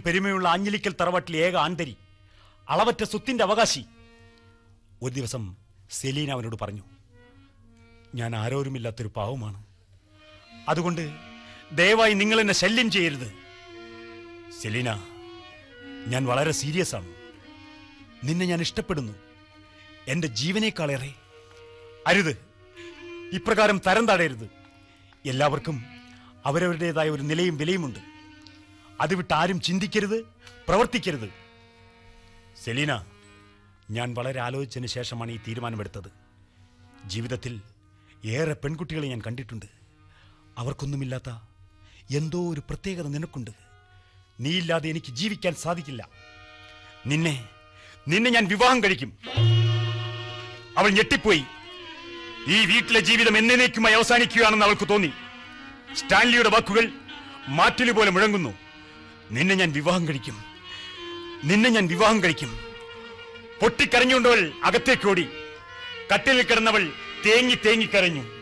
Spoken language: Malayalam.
പെരുമയുള്ള ആഞ്ഞിലിക്കൽ തറവാട്ടിലെ ഏക ആന്തരി അളവറ്റ സ്വത്തിന്റെ അവകാശി ഒരു ദിവസം സെലീന അവനോട് പറഞ്ഞു ഞാൻ ആരോരുമില്ലാത്തൊരു പാവമാണ് അതുകൊണ്ട് ദയവായി നിങ്ങൾ എന്നെ ശല്യം ചെയ്യരുത് സെലീന ഞാൻ വളരെ സീരിയസ് ആണ് നിന്നെ ഞാൻ ഇഷ്ടപ്പെടുന്നു എന്റെ ജീവനേക്കാളേറെ അരുത് ഇപ്രകാരം തരം താഴരുത് എല്ലാവർക്കും അവരവരുടേതായ ഒരു നിലയും വിലയുമുണ്ട് അത് വിട്ട് ആരും ചിന്തിക്കരുത് പ്രവർത്തിക്കരുത് സെലീന ഞാൻ വളരെ ആലോചിച്ചതിന് ശേഷമാണ് ഈ തീരുമാനമെടുത്തത് ജീവിതത്തിൽ ഏറെ പെൺകുട്ടികളെ ഞാൻ കണ്ടിട്ടുണ്ട് അവർക്കൊന്നുമില്ലാത്ത എന്തോ ഒരു പ്രത്യേകത നിനക്കുണ്ട് നീയില്ലാതെ എനിക്ക് ജീവിക്കാൻ സാധിക്കില്ല നിന്നെ നിന്നെ ഞാൻ വിവാഹം കഴിക്കും അവൾ ഞെട്ടിപ്പോയി ഈ വീട്ടിലെ ജീവിതം എന്നേക്കുമായി അവസാനിക്കുകയാണെന്ന് അവൾക്ക് തോന്നി സ്റ്റാൻലിയുടെ വാക്കുകൾ മാറ്റില് പോലെ മുഴങ്ങുന്നു നിന്നെ ഞാൻ വിവാഹം കഴിക്കും നിന്നെ ഞാൻ വിവാഹം കഴിക്കും പൊട്ടിക്കരഞ്ഞുകൊണ്ടവൾ അകത്തേക്ക് ഓടി കട്ടിലിൽ കിടന്നവൾ തേങ്ങി തേങ്ങി കരഞ്ഞു